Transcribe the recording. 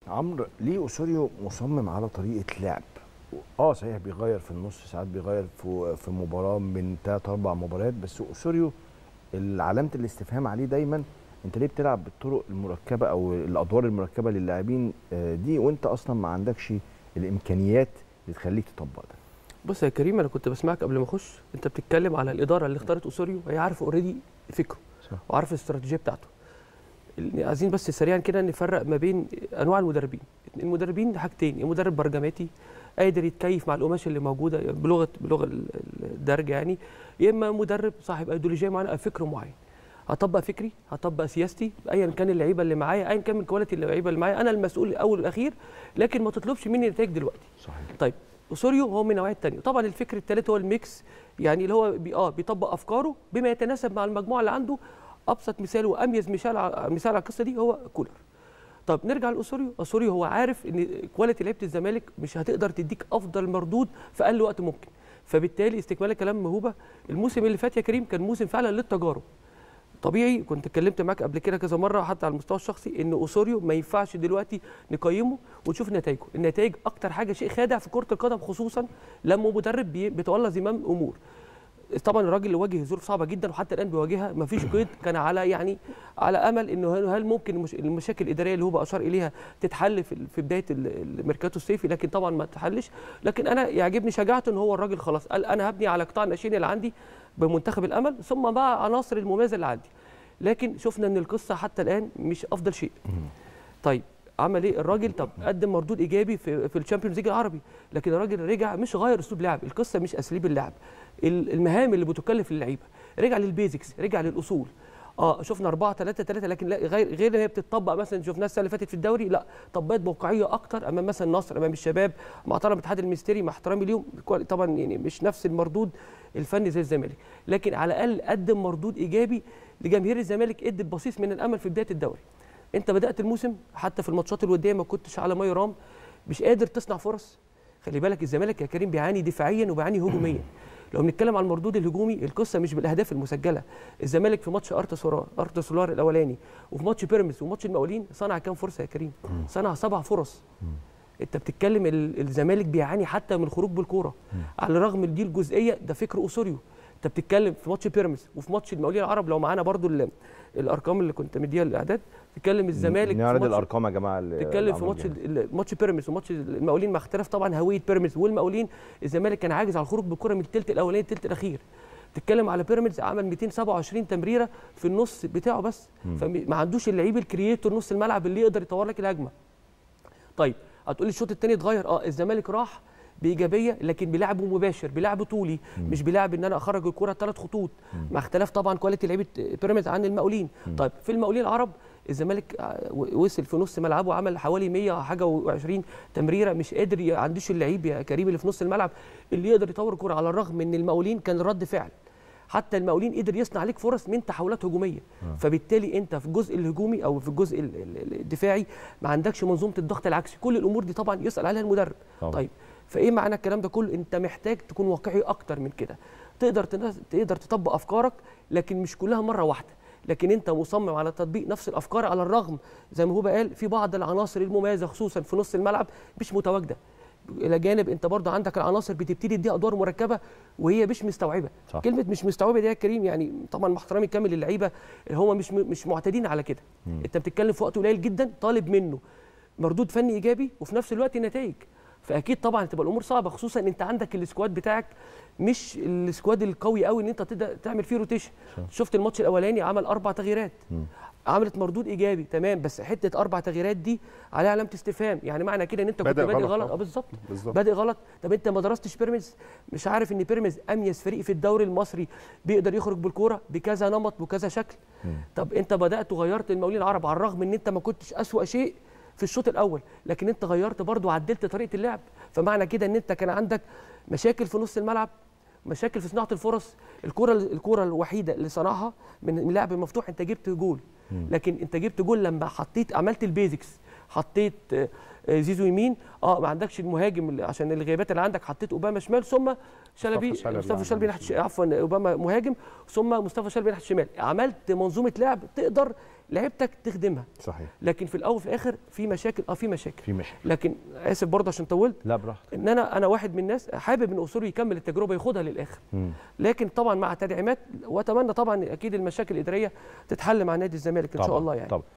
عمرو ليه اوسوريو مصمم على طريقه لعب اه صحيح بيغير في النص ساعات بيغير في في مباراه من ثلاث اربع مباريات بس اوسوريو علامه الاستفهام عليه دايما انت ليه بتلعب بالطرق المركبه او الادوار المركبه للاعبين دي وانت اصلا ما عندكش الامكانيات اللي تخليك تطبق ده بص يا كريم انا كنت بسمعك قبل ما اخش انت بتتكلم على الاداره اللي اختارت اوسوريو هي عارفه اوريدي فكره صح. وعارفه الاستراتيجيه بتاعته عايزين بس سريعا كده نفرق ما بين انواع المدربين المدربين حاجتين مدرب برجماتي قادر يتكيف مع القماش اللي موجوده بلغه بلغه الدرجه يعني يا اما مدرب صاحب ايديولوجيه معينه فكر معين هطبق فكري هطبق سياستي ايا كان اللعيبه اللي معايا ايا كان من كواليتي اللعيبه اللي معايا انا المسؤول الاول والاخير لكن ما تطلبش مني نتائج دلوقتي صحيح طيب سوريو هو من النوعيه الثانيه طبعا الفكر الثالث هو الميكس يعني اللي هو بي اه بيطبق افكاره بما يتناسب مع المجموعه اللي عنده ابسط مثال واميز مثال على مثال على القصه دي هو كولر طب نرجع لاسوريو اسوريو هو عارف ان كواليتي لعيبه الزمالك مش هتقدر تديك افضل مردود في اقل وقت ممكن فبالتالي استكمال كلام موهوبه الموسم اللي فات يا كريم كان موسم فعلا للتجارب طبيعي كنت اتكلمت معاك قبل كده كذا مره حتى على المستوى الشخصي ان اوسوريو ما ينفعش دلوقتي نقيمه ونشوف نتائجه النتائج اكتر حاجه شيء خادع في كره القدم خصوصا لما مدرب بيتولى زمام امور طبعا الراجل اللي واجه ظروف صعبه جدا وحتى الان بيواجهها ما فيش قيد كان على يعني على امل انه هل ممكن المشاكل الاداريه اللي هو اشار اليها تتحل في بدايه الميركاتو الصيفي لكن طبعا ما تحلش لكن انا يعجبني شجاعته ان هو الراجل خلاص قال انا هبني على قطاع الناشئين اللي عندي بمنتخب الامل ثم مع عناصر المميزه اللي عندي لكن شفنا ان القصه حتى الان مش افضل شيء طيب عمل ايه الراجل طب قدم مردود ايجابي في في الشامبيونز ليج العربي لكن الراجل رجع مش غير اسلوب لعب القصه مش اساليب اللعب المهام اللي بتكلف اللعيبه رجع للبيزكس رجع للاصول اه شفنا 4 3 3 لكن لا غير غير ان هي بتطبق مثلا شفناها السنه اللي فاتت في الدوري لا طبقت بواقعيه اكتر امام مثلا النصر امام الشباب مع طبعا الاتحاد المستري مع احترامي ليهم طبعا يعني مش نفس المردود الفني زي الزمالك لكن على الاقل قدم مردود ايجابي لجماهير الزمالك ادت بصيص من الامل في بدايه الدوري انت بدات الموسم حتى في الماتشات الوديه ما كنتش على ما يرام مش قادر تصنع فرص خلي بالك الزمالك يا كريم بيعاني دفاعيا وبيعاني هجوميا لو بنتكلم عن المردود الهجومي القصه مش بالاهداف المسجله الزمالك في ماتش ارتا سولار ارتا سولار الاولاني وفي ماتش بيراميدز وماتش المقاولين صنع كام فرصه يا كريم صنع سبع فرص انت بتتكلم الزمالك بيعاني حتى من الخروج بالكوره على الرغم من دي الجزئيه ده فكر اوسوريو انت بتتكلم في ماتش بيراميدز وفي ماتش المقاولين العرب لو معانا برضو الارقام اللي كنت مديها للاعداد تتكلم الزمالك نعرض الارقام يا جماعه تتكلم في ماتش ماتش بيراميدز وماتش المقاولين مع اختلاف طبعا هويه بيراميدز والمقاولين الزمالك كان عاجز على الخروج بالكره من الثلث الاولاني للثلث الاخير تتكلم على بيراميدز عمل 227 تمريره في النص بتاعه بس فما عندوش اللعيب الكرييتور نص الملعب اللي يقدر يطور لك الهجمه طيب هتقولي الشوط الثاني اتغير اه الزمالك راح بايجابيه لكن بلعبه مباشر بلعب طولي مم. مش بلعب ان انا اخرج الكره ثلاث خطوط مم. مع اختلاف طبعا كواليتي لعيبه بيراميدز عن المقاولين مم. طيب في المقاولين العرب الزمالك وصل في نص ملعبه عمل حوالي 100 حاجه و20 تمريره مش قادر عندوش اللعيب يا كريم اللي في نص الملعب اللي يقدر يطور الكره على الرغم ان المقاولين كان رد فعل حتى المقاولين قدر يصنع عليك فرص من تحولات هجوميه آه. فبالتالي انت في الجزء الهجومي او في الجزء الدفاعي ما عندكش منظومه الضغط العكسي كل الامور دي طبعا يسال عليها المدرب طبعا. طيب فايه معنى الكلام ده كله انت محتاج تكون واقعي اكتر من كده تقدر تقدر تطبق افكارك لكن مش كلها مره واحده لكن انت مصمم على تطبيق نفس الافكار على الرغم زي ما هو قال في بعض العناصر المميزه خصوصا في نص الملعب مش متواجده الى جانب انت برضه عندك العناصر بتبتدي تدي ادوار مركبه وهي مش مستوعبه صح. كلمه مش مستوعبه دي يا كريم يعني طبعا مع احترامي الكامل للعيبه هم مش مش معتادين على كده م. انت بتتكلم في وقت قليل جدا طالب منه مردود فني ايجابي وفي نفس الوقت نتائج فاكيد طبعا هتبقى الامور صعبه خصوصا ان انت عندك السكواد بتاعك مش السكواد القوي قوي ان انت تقدر تعمل فيه روتيشن شفت الماتش الاولاني عمل اربع تغييرات م. عملت مردود ايجابي تمام بس حته اربع تغييرات دي عليها علامه استفهام يعني معنى كده ان انت كنت بادئ غلط اه بالظبط بادئ غلط طب انت ما درستش بيراميدز مش عارف ان بيراميدز اميز فريق في الدوري المصري بيقدر يخرج بالكوره بكذا نمط وكذا شكل م. طب انت بدات وغيرت المقاولين العرب على الرغم ان انت ما كنتش اسوا شيء في الشوط الاول لكن انت غيرت برضو وعدلت طريقه اللعب فمعنى كده ان انت كان عندك مشاكل في نص الملعب مشاكل في صناعه الفرص الكره الكره الوحيده اللي صنعها من لعب مفتوح انت جبت جول لكن انت جبت جول لما حطيت عملت البيزكس حطيت آه، آه، زيزو يمين اه ما عندكش المهاجم اللي- عشان الغيابات اللي عندك حطيت اوباما شمال ثم شلبي شلبي مصطفى عندنا شلبي ناحيه شمال. عفوا اوباما مهاجم ثم مصطفى شلبي ناحيه الشمال عملت منظومه لعب تقدر لعيبتك تخدمها صحيح لكن في الاول وفي الاخر في مشاكل اه في مشاكل في مشكله لكن اسف برضه عشان طولت لا براحتك ان انا انا واحد من الناس حابب ان اسوري يكمل التجربه ياخدها للاخر مم. لكن طبعا مع تدعيمات واتمنى طبعا اكيد المشاكل الاداريه تتحل مع نادي الزمالك ان شاء طبعاً، الله يعني طبعا